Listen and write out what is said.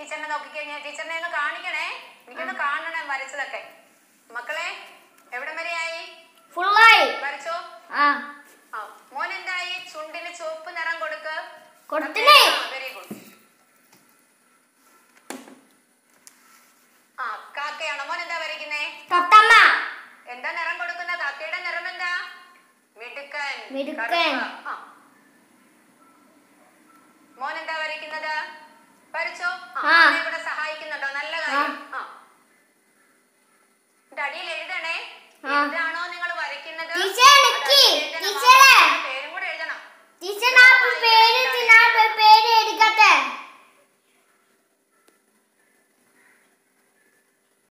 ടീച്ചറിനെ നോക്കിക്കഴിഞ്ഞാൽ ടീച്ചറിനെ ഒന്ന് കാണിക്കണേ എനിക്കൊന്ന് കാണണം വരച്ചതൊക്കെ മക്കളെ എവിടം വരെയായി ഫുള്ളായി വരച്ചോ ആ ആ മോൻ എന്തായി ചുണ്ടിന് ചുവപ്പ് നിറം കൊടുക്ക് കൊടുത്തില്ലേ വെരി ഗുഡ് ആ കാക്കയാണോ മോൻ എന്താ വരയ്ക്കുന്നേ തത്തമ്മ എന്താ നിറം കൊടുക്കുന്ന കാക്കയുടെ നിറം എന്താ മിടുക്കൻ മിടുക്കൻ. കറുപ്പ്. ആ. മോൻ എന്താ വരയ്ക്കുന്നത് വരച്ചോ ആ, ആ. അമ്മയെ ഇവിടെ സഹായിക്കുന്നുണ്ടോ നല്ല കാര്യം ആ എന്നിട്ട് അടിയിൽ എഴുതണേ ആ. എന്താ